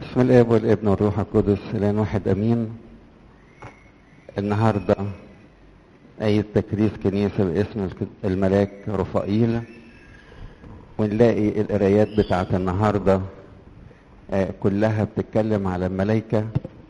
بسم الاب والابن والروح القدس الان واحد امين النهارده اي تكريس كنيسه باسم الملاك رفائيل ونلاقي القرايات بتاعت النهارده آه، كلها بتتكلم على الملائكه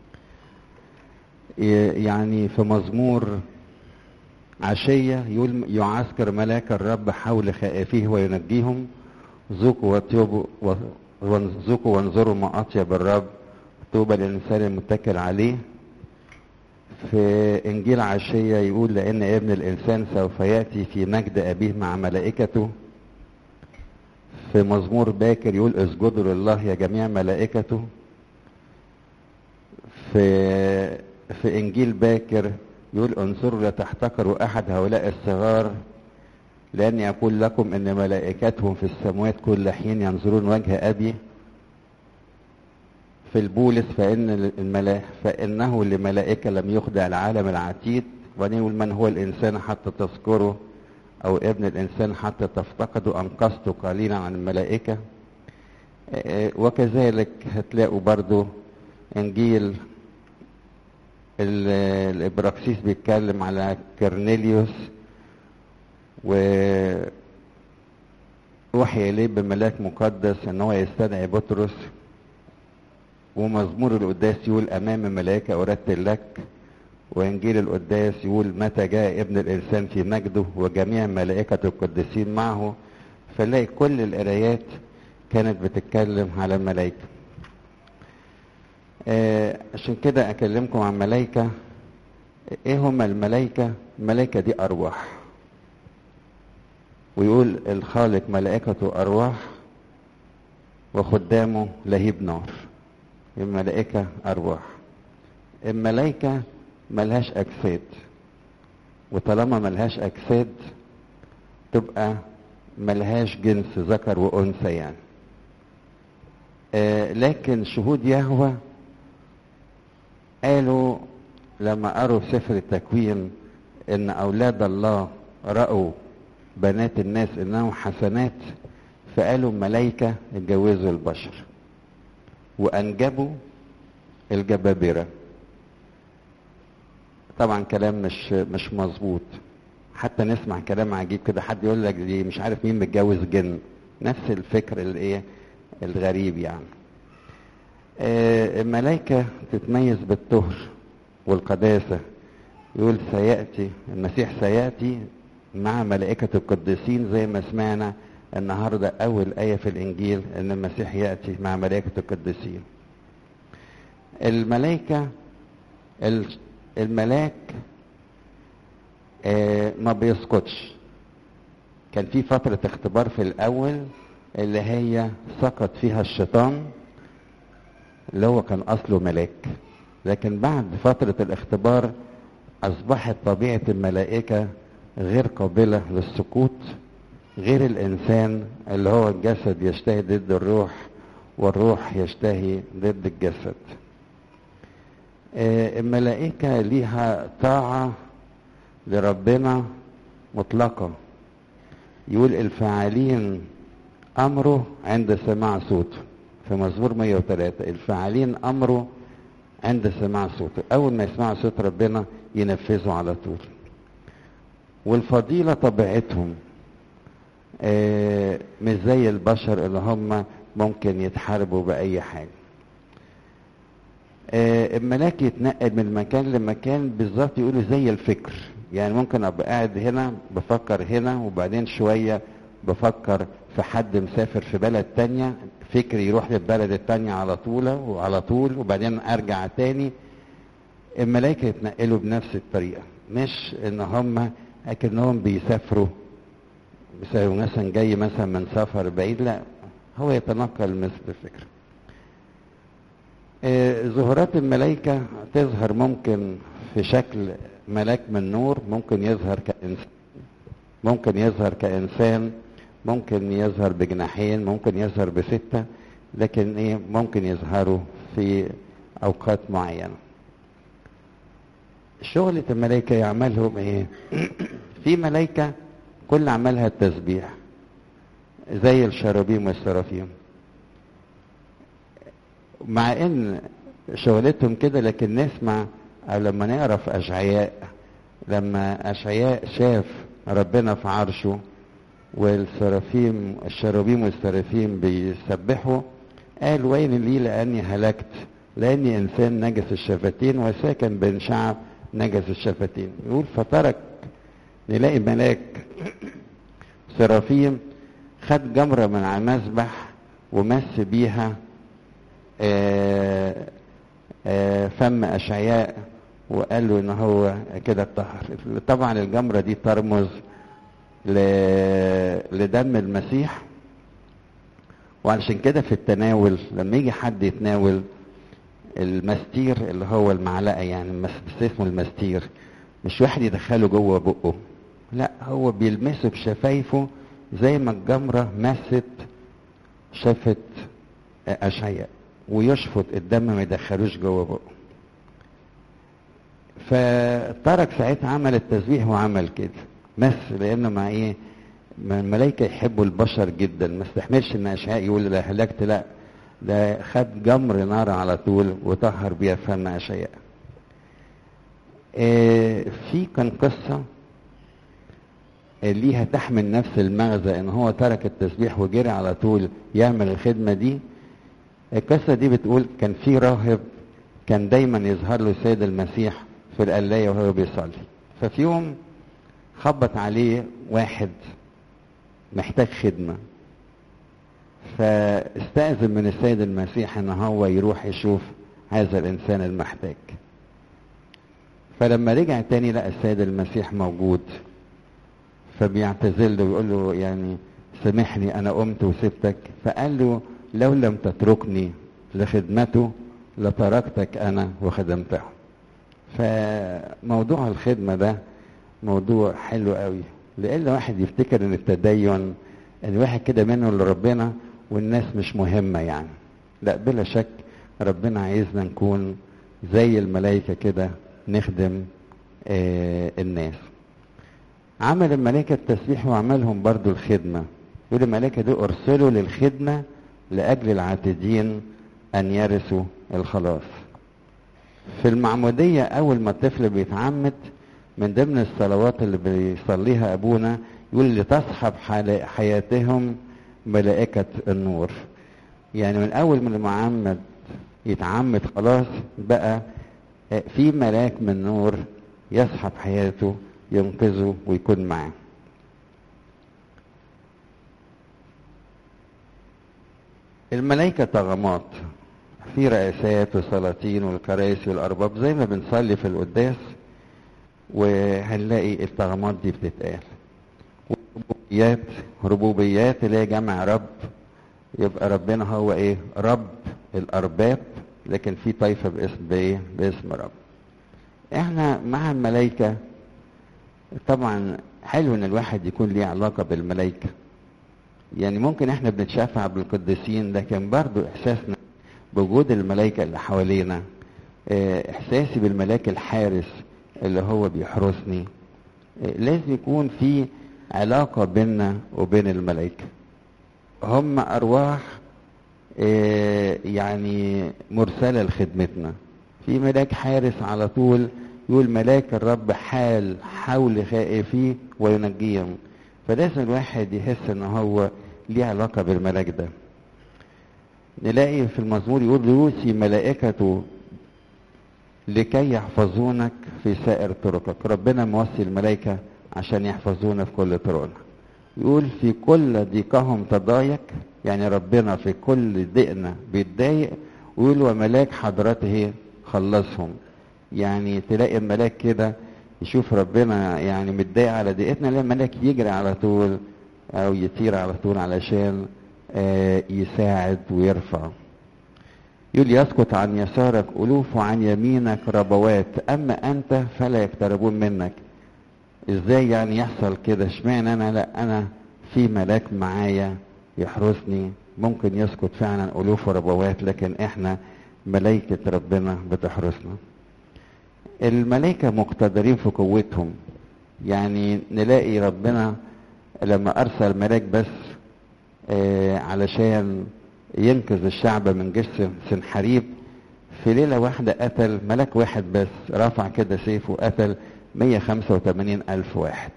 ي- يعني في مزمور عشيه يقول يعسكر ملاك الرب حول خائفيه وينجيهم ذوقوا وطيبوا و- وذوقوا وانظروا ما اطيب الرب طوبى للانسان المتكل عليه في انجيل عشيه يقول لان ابن الانسان سوف ياتي في مجد ابيه مع ملائكته في مزمور باكر يقول اسجدوا لله يا جميع ملائكته في في انجيل باكر يقول انظروا لا تحتقروا احد هؤلاء الصغار لأن يقول لكم إن ملائكتهم في السماوات كل حين ينظرون وجه أبي في البولس فإن الملا... فإنه لملائكة لم يخدع العالم العتيد وبعدين يقول من هو الإنسان حتى تذكره أو ابن الإنسان حتى تفتقده أنقذت قليلا عن الملائكة آه، وكذلك هتلاقوا برضو إنجيل ال- الإبراكسيس بيتكلم على كرنيليوس و وحي إليه بملاك مقدس ان هو يستدعي بطرس ومزمور القداس يقول امام الملائكه ارتل لك وانجيل القداس يقول متى جاء ابن الانسان في مجده وجميع ملائكه القديسين معه فنلاقي كل القرايات كانت بتتكلم على الملائكه آه عشان كده اكلمكم عن ملائكه ايه هما الملائكه الملائكه دي ارواح ويقول الخالق ملائكته أرواح وخدامه لهيب نار الملائكة أرواح الملائكة ملهاش أجساد وطالما ملهاش أجساد تبقى ملهاش جنس ذكر وأنثى يعني آه لكن شهود يهوه قالوا لما قروا في سفر التكوين ان اولاد الله راوا بنات الناس انهم حسنات فقالوا الملائكه اتجوزوا البشر وانجبوا الجبابره طبعا كلام مش مش مظبوط حتى نسمع كلام عجيب كده حد يقول لك دي مش عارف مين متجوز جن نفس الفكر الايه الغريب يعني آه، الملائكه تتميز بالطهر والقداسه يقول سياتي المسيح سياتي مع ملائكة القديسين زي ما سمعنا النهاردة أول آية في الإنجيل إن المسيح يأتي مع ملائكة القديسين الملائكة ال- الملاك آه، ما بيسقطش كان في فترة اختبار في الأول اللي هي سقط فيها الشيطان اللي هو كان أصله ملاك لكن بعد فترة الاختبار أصبحت طبيعة الملائكة غير قابلة للسقوط غير الإنسان اللي هو الجسد يشتهي ضد الروح والروح يشتهي ضد الجسد آه، الملائكة ليها طاعة لربنا مطلقة يقول الفاعلين أمره عند سماع صوته في مزمور 103 الفاعلين أمره عند سماع صوته أول ما يسمعوا صوت ربنا ينفذوا على طول والفضيلة طبيعتهم آه، مش زي البشر اللي هم ممكن يتحاربوا بأي حاجة آه، الملاك يتنقل من مكان لمكان بالظبط يقولوا زي الفكر يعني ممكن ابقى قاعد هنا بفكر هنا وبعدين شوية بفكر في حد مسافر في بلد تانية فكري يروح للبلد التانية على طول وعلى طول وبعدين ارجع تاني الملائكة يتنقلوا بنفس الطريقة مش ان هم اكنهم بيسافروا بسبب مثلا جاي مثلا من سفر بعيد لا هو يتنقل مثل الفكرة آه، ظهورات الملائكة تظهر ممكن في شكل ملاك من نور ممكن يظهر كإنسان ممكن يظهر كإنسان ممكن يظهر بجناحين ممكن يظهر بستة لكن ايه ممكن يظهروا في أوقات معينة شغلة الملائكة يعملهم ايه في ملائكة كل عملها التسبيح زي الشرابيم والسرافيم مع ان شغلتهم كده لكن نسمع او لما نقرا في اشعياء لما اشعياء شاف ربنا في عرشه والسرافيم الشرابيم والسرافيم بيسبحوا قال ويل لي لاني هلكت لاني انسان نجس الشفتين وساكن بين شعب نجس الشفتين يقول فترك نلاقي ملاك سرافيم خد جمرة من على المسبح ومس بيها آآ آآ فم أشعياء وقال له إن هو كده اتطهر طبعا الجمرة دي ترمز لدم المسيح وعلشان كده في التناول لما يجي حد يتناول المستير اللي هو المعلقة يعني اسمه المستير مش واحد يدخله جوه بقه لا هو بيلمسه بشفايفه زي ما الجمرة مست شفت أشعياء ويشفط الدم ما يدخلوش جوه بقه فترك ساعتها عمل التسبيح وعمل كده مس لانه مع ايه ما الملائكه يحبوا البشر جدا ما استحملش ان اشعياء يقول لا هلكت لا ده خد جمر نار على طول وطهر بيها فم اشعياء آه في كان قصه ليها تحمل نفس المغزى ان هو ترك التسبيح وجري على طول يعمل الخدمه دي القصه دي بتقول كان في راهب كان دايما يظهر له السيد المسيح في القلايه وهو بيصلي ففي يوم خبط عليه واحد محتاج خدمه فاستأذن من السيد المسيح ان هو يروح يشوف هذا الانسان المحتاج فلما رجع تاني لقى السيد المسيح موجود فبيعتذر له ويقول له يعني سامحني انا قمت وسبتك فقال له لو لم تتركني لخدمته لتركتك انا وخدمته فموضوع الخدمه ده موضوع حلو قوي لان واحد يفتكر ان التدين ان واحد كده منه لربنا والناس مش مهمه يعني لا بلا شك ربنا عايزنا نكون زي الملائكه كده نخدم آه الناس عمل الملائكة التسبيح وعملهم برضو الخدمة يقول الملائكة دول أرسلوا للخدمة لأجل العاتدين أن يرثوا الخلاص في المعمودية أول ما الطفل بيتعمد من ضمن الصلوات اللي بيصليها أبونا يقول لتصحب حياتهم ملائكة النور يعني من أول ما المعمد يتعمد خلاص بقى في ملاك من نور يصحب حياته ينقذه ويكون معاه الملائكة طغمات في رئاسات وسلاطين والكراسي والأرباب زي ما بنصلي في القداس وهنلاقي الطغمات دي بتتقال ربوبيات ربوبيات اللي هي جمع رب يبقى ربنا هو ايه رب الأرباب لكن في طائفة باسم بايه باسم رب احنا مع الملائكة طبعا حلو ان الواحد يكون ليه علاقة بالملائكة يعني ممكن احنا بنتشافع بالقديسين لكن برضو احساسنا بوجود الملائكة اللي حوالينا اه احساسي بالملاك الحارس اللي هو بيحرسني اه لازم يكون في علاقة بيننا وبين الملائكة هم ارواح اه يعني مرسلة لخدمتنا في ملاك حارس على طول يقول ملاك الرب حال حول خائفيه وينجيهم فلازم الواحد يحس ان هو ليه علاقة بالملاك ده نلاقي في المزمور يقول يوصي ملائكته لكي يحفظونك في سائر طرقك ربنا موصي الملائكة عشان يحفظونا في كل طرقنا يقول في كل ضيقهم تضايق يعني ربنا في كل ضيقنا بيتضايق ويقول وملاك حضرته خلصهم يعني تلاقي الملاك كده يشوف ربنا يعني متضايق على ضيقتنا لا الملاك يجري على طول او يطير على طول علشان آه يساعد ويرفع يقول يسقط عن يسارك ألوف وعن يمينك ربوات أما أنت فلا يقتربون منك إزاي يعني يحصل كده اشمعنى أنا لا أنا في ملاك معايا يحرسني ممكن يسقط فعلا ألوف وربوات لكن إحنا ملائكة ربنا بتحرسنا الملائكة مقتدرين في قوتهم يعني نلاقي ربنا لما أرسل ملاك بس آه علشان ينقذ الشعب من جيش سنحريب في ليلة واحدة قتل ملاك واحد بس رفع كده سيفه قتل 185 ألف واحد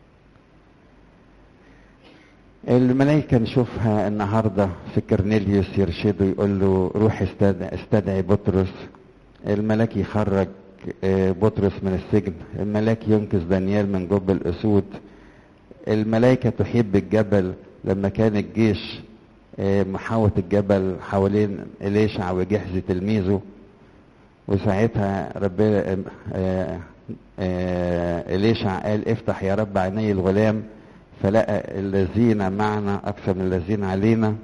الملائكة نشوفها النهاردة في كرنيليوس يرشده يقول له روح استدعي, استدعي بطرس الملاك يخرج بطرس من السجن الملاك ينقذ دانيال من جب الأسود الملائكة تحب الجبل لما كان الجيش محاوط الجبل حوالين إليشع وجحز تلميذه وساعتها ربنا إليشع قال افتح يا رب عيني الغلام فلقى الذين معنا أكثر من الذين علينا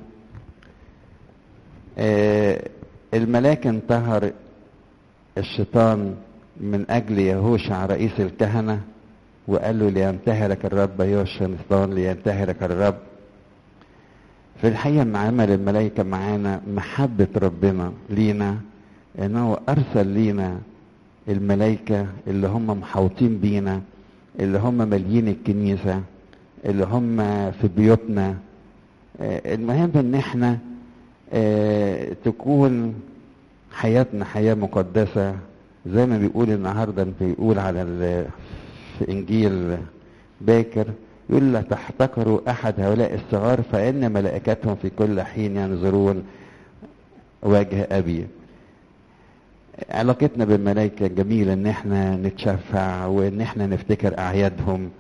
الملاك انتهر الشيطان من أجل يهوشع رئيس الكهنة وقال له لينتهرك الرب أيها الشيطان لينتهرك الرب في الحقيقة مع عمل الملائكة معانا محبة ربنا لينا انه ارسل لينا الملائكة اللي هم محوطين بينا اللي هم ماليين الكنيسة اللي هم في بيوتنا المهم ان احنا تكون حياتنا حياة مقدسة زي ما بيقول النهاردة بيقول على في انجيل باكر يقول لا تحتقروا احد هؤلاء الصغار فان ملائكتهم في كل حين ينظرون وجه ابي علاقتنا بالملائكه جميله ان احنا نتشفع وان احنا نفتكر اعيادهم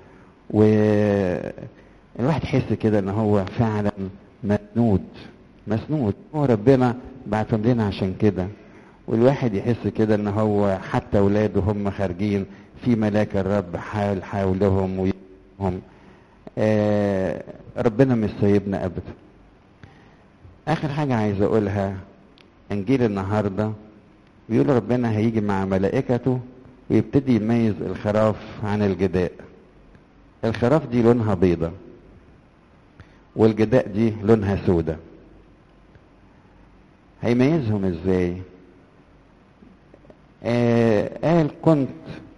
والواحد يحس كده ان هو فعلا مسنود مسنود هو ربنا بعتهم لنا عشان كده والواحد يحس كده ان هو حتى اولاده هم خارجين في ملاك الرب حال حولهم ويهم آه ربنا مش سايبنا ابدا اخر حاجه عايز اقولها انجيل النهارده بيقول ربنا هيجي مع ملائكته ويبتدي يميز الخراف عن الجداء الخراف دي لونها بيضة والجداء دي لونها سودة هيميزهم ازاي آه قال كنت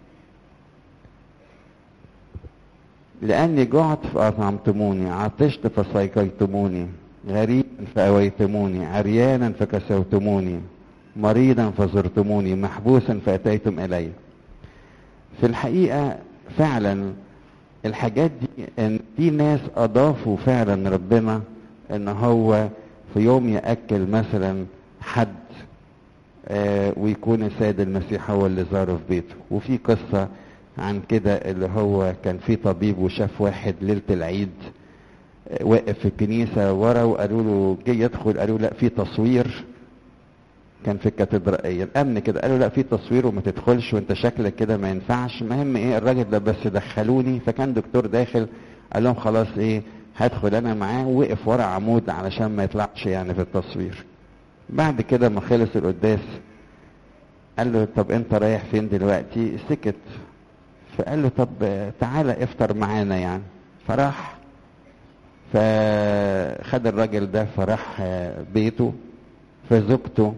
لأني جعت فأطعمتموني عطشت فسيقيتموني غريبا فأويتموني عريانا فكسوتموني مريضا فزرتموني محبوسا فأتيتم إلي في الحقيقة فعلا الحاجات دي ان في ناس اضافوا فعلا ربنا ان هو في يوم ياكل مثلا حد آه ويكون السيد المسيح هو اللي زاره في بيته وفي قصه عن كده اللي هو كان في طبيب وشاف واحد ليله العيد آه واقف في الكنيسه ورا وقالوا له جه يدخل قالوا لا في تصوير كان في الكاتدرائية الأمن كده قالوا لا في تصوير وما تدخلش وأنت شكلك كده ما ينفعش المهم إيه الراجل ده بس دخلوني فكان دكتور داخل قال لهم خلاص إيه هدخل أنا معاه ووقف ورا عمود علشان ما يطلعش يعني في التصوير بعد كده ما خلص القداس قال له طب أنت رايح فين دلوقتي سكت فقال له طب تعالى افطر معانا يعني فراح فخد الراجل ده فراح بيته فزوجته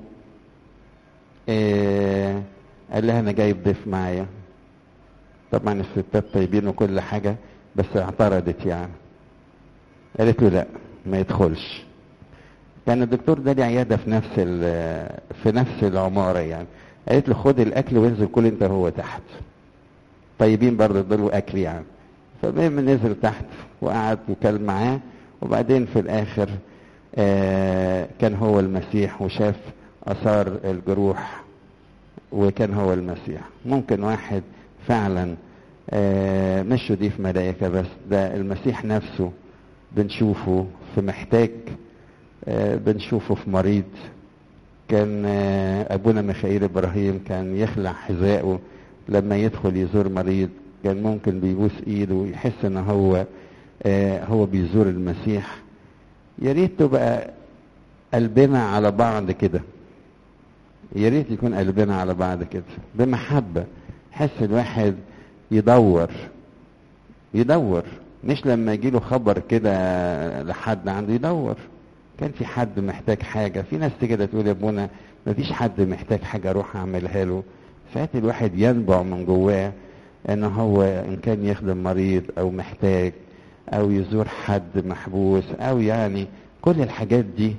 إيه قال لها انا جايب ضيف معايا طبعا الستات طيبين وكل حاجه بس اعترضت يعني قالت له لا ما يدخلش كان الدكتور ده ليه عياده في نفس في نفس العماره يعني قالت له خد الاكل وانزل كل انت هو تحت طيبين برضه ادوا اكل يعني فالمهم نزل تحت وقعد وكل معاه وبعدين في الاخر آه كان هو المسيح وشاف اثار الجروح وكان هو المسيح ممكن واحد فعلا آه مش يضيف ملائكة بس ده المسيح نفسه بنشوفه في محتاج آه بنشوفه في مريض كان ابونا ميخائيل ابراهيم كان يخلع حذائه لما يدخل يزور مريض كان ممكن بيبوس ايده ويحس ان هو هو بيزور المسيح يا ريت تبقى قلبنا على بعض كده يا ريت يكون قلبنا على بعض كده بمحبة حس الواحد يدور يدور مش لما يجيله خبر كده لحد عنده يدور كان في حد محتاج حاجة في ناس كده تقول يا ابونا مفيش حد محتاج حاجة اروح اعملها له ساعات الواحد ينبع من جواه ان هو ان كان يخدم مريض او محتاج او يزور حد محبوس او يعني كل الحاجات دي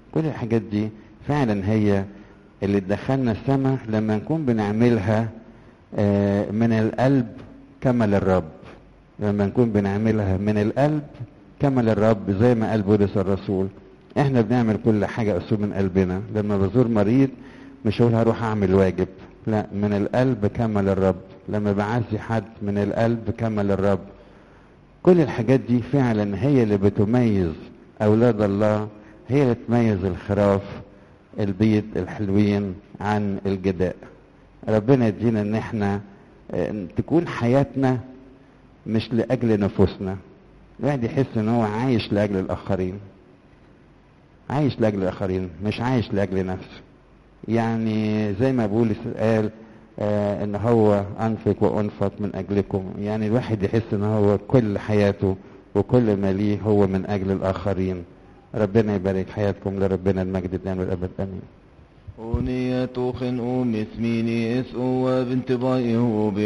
كل الحاجات دي فعلا هي اللي تدخلنا السماء لما نكون بنعملها آه، من القلب كما للرب لما نكون بنعملها من القلب كما للرب زي ما قال بولس الرسول احنا بنعمل كل حاجة اسلوب من قلبنا لما بزور مريض مش هقول هروح اعمل واجب لا من القلب كما للرب لما بعزي حد من القلب كما للرب كل الحاجات دي فعلا هي اللي بتميز اولاد الله هي اللي تميز الخراف البيض الحلوين عن الجداء ربنا يدينا ان احنا آه، تكون حياتنا مش لاجل نفوسنا الواحد يحس ان هو عايش لاجل الاخرين عايش لاجل الاخرين مش عايش لاجل نفسه يعني زي ما بولس قال آه ان هو انفق وانفق من اجلكم يعني الواحد يحس ان هو كل حياته وكل ما ليه هو من اجل الاخرين ربنا يبارك حياتكم لربنا المجد الان والابد امين أونية خنء مثميني اسء وبنت بايه